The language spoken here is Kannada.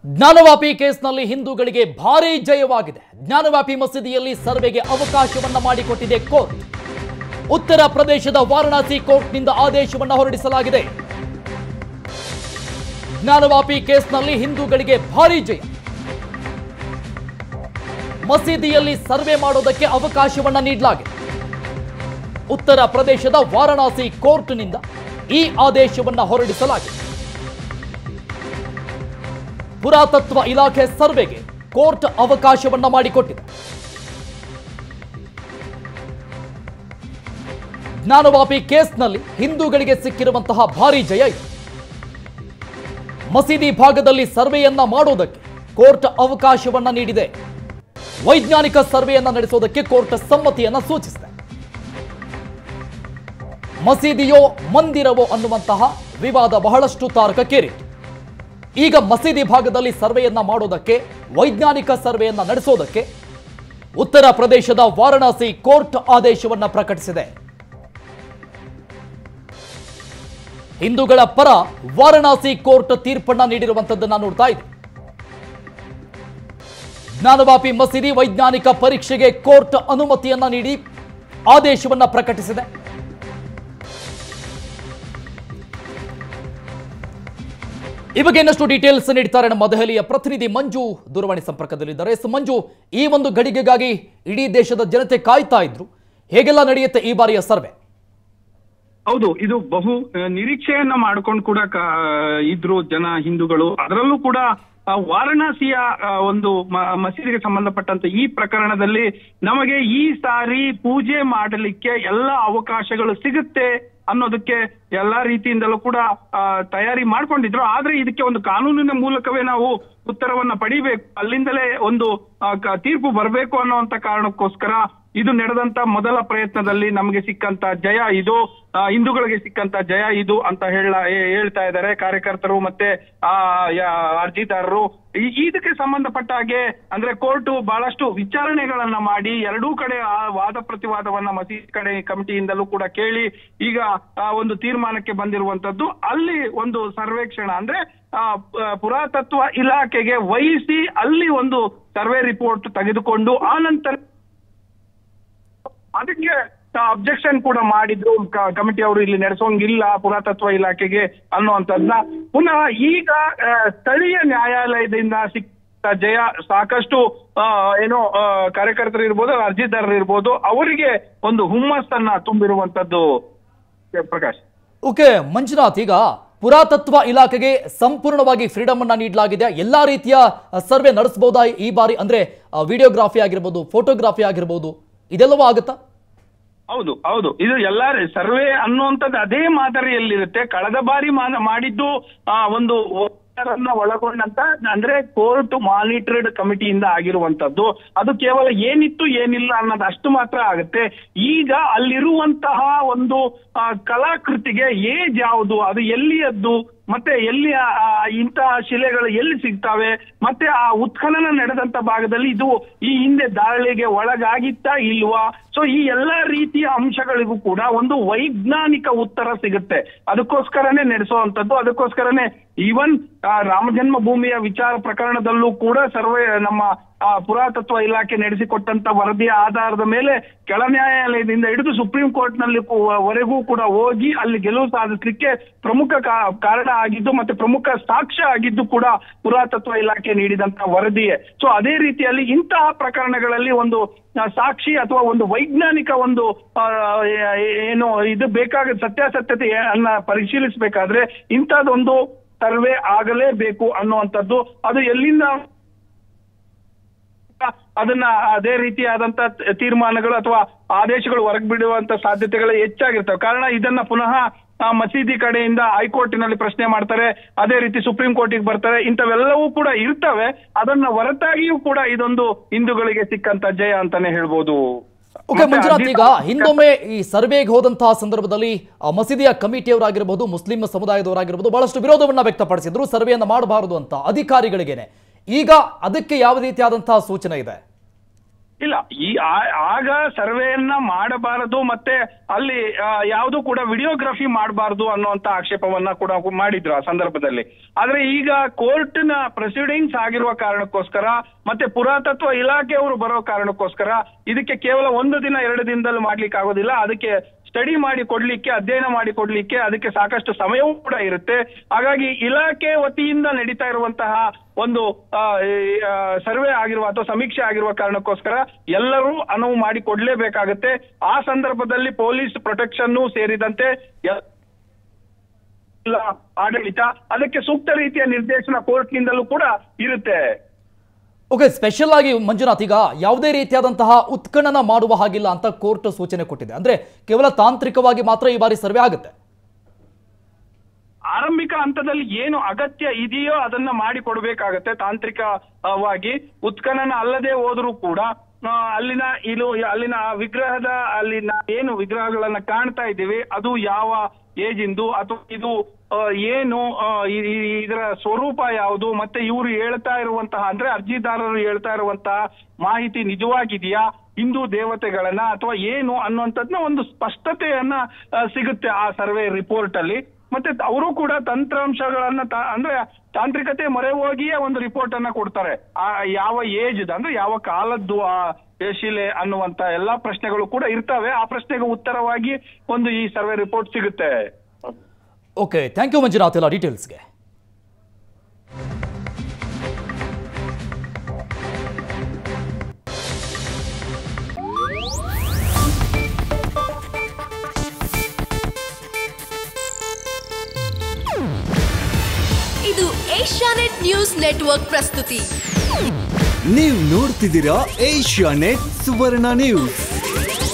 ಜ್ಞಾನವಾಪಿ ಕೇಸ್ನಲ್ಲಿ ಹಿಂದೂಗಳಿಗೆ ಭಾರೀ ಜಯವಾಗಿದೆ ಜ್ಞಾನವಾಪಿ ಮಸೀದಿಯಲ್ಲಿ ಸರ್ವೆಗೆ ಅವಕಾಶವನ್ನ ಮಾಡಿಕೊಟ್ಟಿದೆ ಕೋರ್ಟ್ ಉತ್ತರ ಪ್ರದೇಶದ ವಾರಣಾಸಿ ಕೋರ್ಟ್ನಿಂದ ಆದೇಶವನ್ನ ಹೊರಡಿಸಲಾಗಿದೆ ಜ್ಞಾನವಾಪಿ ಕೇಸ್ನಲ್ಲಿ ಹಿಂದೂಗಳಿಗೆ ಭಾರೀ ಜಯ ಮಸೀದಿಯಲ್ಲಿ ಸರ್ವೆ ಮಾಡೋದಕ್ಕೆ ಅವಕಾಶವನ್ನ ನೀಡಲಾಗಿದೆ ಉತ್ತರ ಪ್ರದೇಶದ ವಾರಣಾಸಿ ಕೋರ್ಟ್ನಿಂದ ಈ ಆದೇಶವನ್ನ ಹೊರಡಿಸಲಾಗಿದೆ ಪುರಾತತ್ವ ಇಲಾಖೆ ಸರ್ವೆಗೆ ಕೋರ್ಟ್ ಅವಕಾಶವನ್ನ ಮಾಡಿಕೊಟ್ಟಿದೆ ಜ್ಞಾನವಾಪಿ ಕೇಸ್ನಲ್ಲಿ ಹಿಂದೂಗಳಿಗೆ ಸಿಕ್ಕಿರುವಂತಹ ಭಾರೀ ಜಯ ಇದು ಮಸೀದಿ ಭಾಗದಲ್ಲಿ ಸರ್ವೆಯನ್ನ ಮಾಡೋದಕ್ಕೆ ಕೋರ್ಟ್ ಅವಕಾಶವನ್ನ ನೀಡಿದೆ ವೈಜ್ಞಾನಿಕ ಸರ್ವೆಯನ್ನ ನಡೆಸೋದಕ್ಕೆ ಕೋರ್ಟ್ ಸಮ್ಮತಿಯನ್ನ ಸೂಚಿಸಿದೆ ಮಸೀದಿಯೋ ಮಂದಿರವೋ ಅನ್ನುವಂತಹ ವಿವಾದ ಬಹಳಷ್ಟು ತಾರಕಕ್ಕೇರಿತು ಈಗ ಮಸೀದಿ ಭಾಗದಲ್ಲಿ ಸರ್ವೆಯನ್ನ ಮಾಡೋದಕ್ಕೆ ವೈಜ್ಞಾನಿಕ ಸರ್ವೆಯನ್ನ ನಡೆಸೋದಕ್ಕೆ ಉತ್ತರ ಪ್ರದೇಶದ ವಾರಣಾಸಿ ಕೋರ್ಟ್ ಆದೇಶವನ್ನ ಪ್ರಕಟಿಸಿದೆ ಹಿಂದೂಗಳ ಪರ ವಾರಣಾಸಿ ಕೋರ್ಟ್ ತೀರ್ಪನ್ನ ನೀಡಿರುವಂತದ್ದನ್ನ ನೋಡ್ತಾ ಇದೆ ಜ್ಞಾನವಾಪಿ ಮಸೀದಿ ವೈಜ್ಞಾನಿಕ ಪರೀಕ್ಷೆಗೆ ಕೋರ್ಟ್ ಅನುಮತಿಯನ್ನ ನೀಡಿ ಆದೇಶವನ್ನ ಪ್ರಕಟಿಸಿದೆ ಈ ಬಗ್ಗೆ ಇನ್ನಷ್ಟು ಡೀಟೇಲ್ಸ್ ನೀಡ್ತಾರೆ ನಮ್ಮ ದೆಹಲಿಯ ಪ್ರತಿನಿಧಿ ಮಂಜು ದೂರವಾಣಿ ಸಂಪರ್ಕದಲ್ಲಿದ್ದಾರೆ ಎಸ್ ಮಂಜು ಈ ಒಂದು ಗಳಿಗೆಗಾಗಿ ಇಡೀ ದೇಶದ ಜನತೆ ಕಾಯ್ತಾ ಇದ್ರು ಹೇಗೆಲ್ಲ ನಡೆಯುತ್ತೆ ಈ ಬಾರಿಯ ಸರ್ವೆ ಹೌದು ಇದು ಬಹು ಆ, ನಿರೀಕ್ಷೆಯನ್ನ ಮಾಡ್ಕೊಂಡು ಕೂಡ ಕ- ಇದ್ರು ಜನ ಹಿಂದೂಗಳು ಅದರಲ್ಲೂ ಕೂಡ ಆ, ವಾರಣಾಸಿಯ ಆ, ಒಂದು ಮ- ಮಸೀದಿಗೆ ಸಂಬಂಧಪಟ್ಟಂತ ಈ ಪ್ರಕರಣದಲ್ಲಿ ನಮಗೆ ಈ ಸಾರಿ ಪೂಜೆ ಮಾಡಲಿಕ್ಕೆ ಎಲ್ಲ ಅವಕಾಶಗಳು ಸಿಗುತ್ತೆ ಅನ್ನೋದಕ್ಕೆ ಎಲ್ಲಾ ರೀತಿಯಿಂದಲೂ ಕೂಡ ಆ, ತಯಾರಿ ಮಾಡ್ಕೊಂಡಿದ್ರು ಆದ್ರೆ ಇದಕ್ಕೆ ಒಂದು ಕಾನೂನಿನ ಮೂಲಕವೇ ನಾವು ಉತ್ತರವನ್ನ ಪಡಿಬೇಕು ಅಲ್ಲಿಂದಲೇ ಒಂದು ಆ, ಕ- ತೀರ್ಪು ಬರಬೇಕು ಅನ್ನುವಂತ ಕಾರಣಕ್ಕೋಸ್ಕರ ಇದು ನಡೆದಂತ ಮೊದಲ ಪ್ರಯತ್ನದಲ್ಲಿ ನಮಗೆ ಸಿಕ್ಕಂತ ಜಯ ಇದು ಆ, ಹಿಂದೂಗಳಿಗೆ ಸಿಕ್ಕಂತ ಜಯ ಇದು ಅಂತ ಹೇಳ ಹೇ- ಹೇಳ್ತಾ ಇದ್ದಾರೆ ಕಾರ್ಯಕರ್ತರು ಮತ್ತೆ ಆ ಯಾ- ಅರ್ಜಿದಾರರು ಈ- ಇದಕ್ಕೆ ಸಂಬಂಧಪಟ್ಟ ಹಾಗೆ ಅಂದ್ರೆ ಕೋರ್ಟ್ ಬಹಳಷ್ಟು ವಿಚಾರಣೆಗಳನ್ನ ಮಾಡಿ ಎರಡೂ ಕಡೆ ಆ ವಾದ ಪ್ರತಿವಾದವನ್ನ ಮಸೀದಿ ಕಡೆ ಕಮಿಟಿಯಿಂದಲೂ ಕೂಡ ಕೇಳಿ ಈಗ ಆ ಒಂದು ತೀರ್ಮಾನಕ್ಕೆ ಬಂದಿರುವಂತದ್ದು ಅಲ್ಲಿ ಒಂದು ಸರ್ವೇಕ್ಷಣ ಅಂದ್ರೆ ಆ, ಪ- ಪುರಾತತ್ವ ಇಲಾಖೆಗೆ ವಹಿಸಿ ಅಲ್ಲಿ ಒಂದು ಸರ್ವೆ ರಿಪೋರ್ಟ್ ತೆಗೆದುಕೊಂಡು ಆ ನಂತರ ಅದಕ್ಕೆ ಅಬ್ಜೆಕ್ಷನ್ ಕೂಡ ಮಾಡಿದ್ರು ಕಮಿಟಿ ಅವರು ಇಲ್ಲಿ ನಡೆಸೋಂಗಿಲ್ಲ ಪುರಾತತ್ವ ಇಲಾಖೆಗೆ ಅನ್ನುವಂಥದ್ದನ್ನ ಪುನಃ ಈಗ ಆ, ಸ್ಥಳೀಯ ನ್ಯಾಯಾಲಯದಿಂದ ಸಿಕ್ಕ ಜಯ ಸಾಕಷ್ಟು ಆ, ಏನೋ ಆ, ಕಾರ್ಯಕರ್ತರು ಇರ್ಬೋದು ಅರ್ಜಿದಾರರು ಇರ್ಬೋದು ಅವರಿಗೆ ಒಂದು ಹುಮ್ಮಸ್ಸನ್ನ ತುಂಬಿರುವಂತದ್ದು ಪ್ರಕಾಶ್ ಓಕೆ ಮಂಜುನಾಥ್ ಈಗ ಪುರಾತತ್ವ ಇಲಾಖೆಗೆ ಸಂಪೂರ್ಣವಾಗಿ ಫ್ರೀಡಮ್ ಅನ್ನ ನೀಡಲಾಗಿದೆ ಎಲ್ಲಾ ರೀತಿಯ ಸರ್ವೆ ನಡೆಸಬಹುದಾ ಈ ಬಾರಿ ಅಂದ್ರೆ ವಿಡಿಯೋಗ್ರಾಫಿ ಆಗಿರ್ಬೋದು ಫೋಟೋಗ್ರಾಫಿ ಆಗಿರ್ಬೋದು ಇದೆಲ್ಲವೂ ಆಗುತ್ತಾ ಹೌದು ಹೌದು ಇದು ಎಲ್ಲ ಸರ್ವೆ ಅನ್ನುವಂಥದ್ದು ಅದೇ ಮಾದರಿಯಲ್ಲಿರುತ್ತೆ ಕಳೆದ ಬಾರಿ ಮಾ- ಮಾಡಿದ್ದು ಆ, ಒಂದು ವಕೀಲರನ್ನ ಒಳಗೊಂಡಂತ ಅಂದ್ರೆ ಕೋರ್ಟ್ ಮಾನಿಟರ್ಡ್ ಕಮಿಟಿಯಿಂದ ಆಗಿರುವಂತದ್ದು ಅದು ಕೇವಲ ಏನಿತ್ತು ಏನಿಲ್ಲ ಅನ್ನೋದು ಅಷ್ಟು ಮಾತ್ರ ಆಗುತ್ತೆ ಈಗ ಅಲ್ಲಿರುವಂತಹ ಒಂದು ಆ, ಕಲಾಕೃತಿಗೆ ಏಜ್ ಯಾವುದು ಅದು ಎಲ್ಲಿಯದ್ದು ಮತ್ತೆ ಎಲ್ಲಿ ಆ- ಆ ಇಂತಹ ಶಿಲೆಗಳು ಎಲ್ಲಿ ಸಿಗ್ತವೆ ಮತ್ತೆ ಆ ಉತ್ಖನನ ನಡೆದಂತ ಭಾಗದಲ್ಲಿ ಇದು ಈ ಹಿಂದೆ ದಾಳಿಗೆ ಒಳಗಾಗಿತ್ತಾ ಇಲ್ವಾ ಸೊ ಈ ಎಲ್ಲಾ ರೀತಿಯ ಅಂಶಗಳಿಗೂ ಕೂಡ ಒಂದು ವೈಜ್ಞಾನಿಕ ಉತ್ತರ ಸಿಗುತ್ತೆ ಅದಕ್ಕೋಸ್ಕರನೇ ನಡೆಸುವಂತದ್ದು ಅದಕ್ಕೋಸ್ಕರನೇ ಈವನ್ ರಾಮ ಜನ್ಮಭೂಮಿಯ ವಿಚಾರ ಪ್ರಕರಣದಲ್ಲೂ ಕೂಡ ಸರ್ವೆ ನಮ್ಮ ಆ, ಪುರಾತತ್ವ ಇಲಾಖೆ ನಡೆಸಿಕೊಟ್ಟಂತ ವರದಿಯ ಆಧಾರದ ಮೇಲೆ ಕೆಳ ನ್ಯಾಯಾಲಯದಿಂದ ಹಿಡಿದು ಸುಪ್ರೀಂ ಕೋರ್ಟ್ ನಲ್ಲಿ ಕೂ- ವರೆಗೂ ಕೂಡ ಹೋಗಿ ಅಲ್ಲಿ ಗೆಲುವು ಸಾಧಿಸಲಿಕ್ಕೆ ಪ್ರಮುಖ ಕಾ- ಕಾರಣ ಆಗಿದ್ದು ಮತ್ತೆ ಪ್ರಮುಖ ಸಾಕ್ಷ್ಯ ಆಗಿದ್ದು ಕೂಡ ಪುರಾತತ್ವ ಇಲಾಖೆ ನೀಡಿದಂತ ವರದಿಯೇ ಸೊ ಅದೇ ರೀತಿಯಲ್ಲಿ ಇಂತಹ ಪ್ರಕರಣಗಳಲ್ಲಿ ಒಂದು ಆ, ಸಾಕ್ಷಿ ಅಥವಾ ಒಂದು ವೈಜ್ಞಾನಿಕ ಒಂದು ಆ, ಏ- ಏನು ಇದು ಬೇಕಾದ ಸತ್ಯಾಸತ್ಯತೆ ಅನ್ನ ಪರಿಶೀಲಿಸಬೇಕಾದ್ರೆ ಇಂಥದ್ದೊಂದು ಸರ್ವೆ ಆಗಲೇಬೇಕು ಅನ್ನುವಂಥದ್ದು ಅದು ಎಲ್ಲಿಂದ ಅದನ್ನ ಅದೇ ರೀತಿಯಾದಂತ ತೀರ್ಮಾನಗಳು ಅಥವಾ ಆದೇಶಗಳು ಹೊರಗೆ ಬಿಡುವಂತ ಸಾಧ್ಯತೆಗಳು ಹೆಚ್ಚಾಗಿರ್ತವೆ ಕಾರಣ ಇದನ್ನ ಪುನಃ ಆ, ಮಸೀದಿ ಕಡೆಯಿಂದ ಹೈಕೋರ್ಟಿನಲ್ಲಿ ಪ್ರಶ್ನೆ ಮಾಡ್ತಾರೆ ಅದೇ ರೀತಿ ಸುಪ್ರೀಂ ಕೋರ್ಟಿಗೆ ಬರ್ತಾರೆ ಇಂಥವೆಲ್ಲವೂ ಕೂಡ ಇರ್ತವೆ ಅದನ್ನ ಹೊರತಾಗಿಯೂ ಕೂಡ ಇದೊಂದು ಹಿಂದೂಗಳಿಗೆ ಸಿಕ್ಕಂತ ಜಯ ಅಂತಾನೆ ಹೇಳ್ಬೋದು ಓಕೆ ಮತ್ತೆ ಮಂಜುನಾಥ್ ಅರ್ಜಿ- ಈಗ ಹಿಂದೊಮ್ಮೆ ಈ ಸರ್ವೆಗೆ ಹೋದಂತಹ ಸಂದರ್ಭದಲ್ಲಿ ಆ ಮಸೀದಿಯ ಕಮಿಟಿಯವರಾಗಿರ್ಬೋದು ಮುಸ್ಲಿಂ ಸಮುದಾಯದವರಾಗಿರ್ಬೋದು ಬಹಳಷ್ಟು ವಿರೋಧವನ್ನ ವ್ಯಕ್ತಪಡಿಸಿದ್ರು ಸರ್ವೆಯನ್ನ ಮಾಡಬಾರದು ಅಂತ ಅಧಿಕಾರಿಗಳಿಗೇನೆ ಈಗ ಅದಕ್ಕೆ ಯಾವ ರೀತಿಯಾದಂತಹ ಸೂಚನೆ ಇದೆ ಇಲ್ಲ ಈ ಆ- ಆಗ ಸರ್ವೆಯನ್ನ ಮಾಡಬಾರದು ಮತ್ತೆ ಅಲ್ಲಿ ಯಾವುದು ಕೂಡ ವಿಡಿಯೋಗ್ರಫಿ ಮಾಡಬಾರದು ಅನ್ನುವಂತ ಆಕ್ಷೇಪವನ್ನ ಕೂಡ ಮಾಡಿದ್ರು ಆ ಸಂದರ್ಭದಲ್ಲಿ ಆದ್ರೆ ಈಗ ಕೋರ್ಟ್ನ ಪ್ರೊಸೀಡಿಂಗ್ಸ್ ಆಗಿರುವ ಕಾರಣಕ್ಕೋಸ್ಕರ ಮತ್ತೆ ಪುರಾತತ್ವ ಇಲಾಖೆಯವರು ಬರೋ ಕಾರಣಕ್ಕೋಸ್ಕರ ಇದಕ್ಕೆ ಕೇವಲ ಒಂದು ದಿನ ಎರಡು ದಿನದಲ್ಲಿ ಮಾಡ್ಲಿಕ್ಕೆ ಆಗೋದಿಲ್ಲ ಅದಕ್ಕೆ ಸ್ಟಡಿ ಮಾಡಿ ಕೊಡ್ಲಿಕ್ಕೆ ಅಧ್ಯಯನ ಮಾಡಿ ಕೊಡ್ಲಿಕ್ಕೆ ಅದಕ್ಕೆ ಸಾಕಷ್ಟು ಸಮಯವೂ ಕೂಡ ಇರುತ್ತೆ ಹಾಗಾಗಿ ಇಲಾಖೆ ವತಿಯಿಂದ ನಡೀತಾ ಇರುವಂತಹ ಒಂದು ಸರ್ವೆ ಆಗಿರುವ ಅಥವಾ ಸಮೀಕ್ಷೆ ಆಗಿರುವ ಕಾರಣಕ್ಕೋಸ್ಕರ ಎಲ್ಲರೂ ಅನುವು ಮಾಡಿ ಕೊಡ್ಲೇಬೇಕಾಗತ್ತೆ ಆ ಸಂದರ್ಭದಲ್ಲಿ ಪೊಲೀಸ್ ಪ್ರೊಟೆಕ್ಷನ್ ಸೇರಿದಂತೆ ಎ- ಎಲ್ಲ ಆಡಳಿತ ಅದಕ್ಕೆ ಸೂಕ್ತ ರೀತಿಯ ನಿರ್ದೇಶನ ಕೋರ್ಟ್ನಿಂದಲೂ ಕೂಡ ಇರುತ್ತೆ ಓಕೆ ಸ್ಪೆಷಲ್ ಆಗಿ ಮಂಜುನಾಥ್ ಈಗ ಯಾವುದೇ ರೀತಿಯಾದಂತಹ ಉತ್ಖನನ ಮಾಡುವ ಹಾಗಿಲ್ಲ ಅಂತ ಕೋರ್ಟ್ ಸೂಚನೆ ಕೊಟ್ಟಿದೆ ಅಂದ್ರೆ ಕೇವಲ ತಾಂತ್ರಿಕವಾಗಿ ಮಾತ್ರ ಈ ಬಾರಿ ಸರ್ವೆ ಆಗುತ್ತೆ ಆರಂಭಿಕ ಹಂತದಲ್ಲಿ ಏನು ಅಗತ್ಯ ಇದೆಯೋ ಅದನ್ನ ಮಾಡಿ ಕೊಡ್ಬೇಕಾಗತ್ತೆ ತಾಂತ್ರಿಕವಾಗಿ ಉತ್ಖನನ ಅಲ್ಲದೆ ಹೋದ್ರೂ ಕೂಡ ಆ, ಅಲ್ಲಿನ ಇದು ಅಲ್ಲಿನ ಆ ವಿಗ್ರಹದ ಅಲ್ಲಿನ ಏನು ವಿಗ್ರಹಗಳನ್ನ ಕಾಣ್ತಾ ಇದ್ದೀವಿ ಅದು ಯಾವ ಏಜ್ ಇಂದು ಅಥವಾ ಇದು ಆ, ಏನು ಆ, ಈ- ಈ- ಇದರ ಸ್ವರೂಪ ಯಾವುದು ಮತ್ತೆ ಇವರು ಹೇಳ್ತಾ ಇರುವಂತಹ ಅಂದ್ರೆ ಅರ್ಜಿದಾರರು ಹೇಳ್ತಾ ಇರುವಂತಹ ಮಾಹಿತಿ ನಿಜವಾಗಿದೆಯಾ ಹಿಂದೂ ದೇವತೆಗಳನ್ನ ಅಥವಾ ಏನು ಅನ್ನುವಂಥದ್ನ ಒಂದು ಸ್ಪಷ್ಟತೆಯನ್ನ ಆ, ಸಿಗುತ್ತೆ ಆ ಸರ್ವೆ ರಿಪೋರ್ಟ್ ಅಲ್ಲಿ ಮತ್ತೆ ಅವರು ಕೂಡ ತಂತ್ರಾಂಶಗಳನ್ನ ತಾ- ಅಂದ್ರೆ ತಾಂತ್ರಿಕತೆ ಮೊರೆ ಹೋಗಿಯೇ ಒಂದು ರಿಪೋರ್ಟ್ ಅನ್ನ ಕೊಡ್ತಾರೆ ಆ ಯಾವ ಏಜ್ ಅಂದ್ರೆ ಯಾವ ಕಾಲದ್ದು ಆ ಶಿಲೆ ಅನ್ನುವಂತ ಎಲ್ಲಾ ಪ್ರಶ್ನೆಗಳು ಕೂಡ ಇರ್ತವೆ ಆ ಪ್ರಶ್ನೆಗೆ ಉತ್ತರವಾಗಿ ಒಂದು ಈ ಸರ್ವೆ ರಿಪೋರ್ಟ್ ಸಿಗುತ್ತೆ ಓಕೆ ಥ್ಯಾಂಕ್ ಯು ಮಂಜುನಾಥ್ ಎಲ್ಲ ಡೀಟೇಲ್ಸ್ಗೆ ಇದು ಏಷ್ಯಾನೆಟ್ ನ್ಯೂಸ್ ನೆಟ್ವರ್ಕ್ ಪ್ರಸ್ತುತಿ ನೀವು ನೋಡ್ತಿದ್ದೀರಾ ಏಷ್ಯಾ ನೆಟ್ ಸುವರ್ಣ ನ್ಯೂಸ್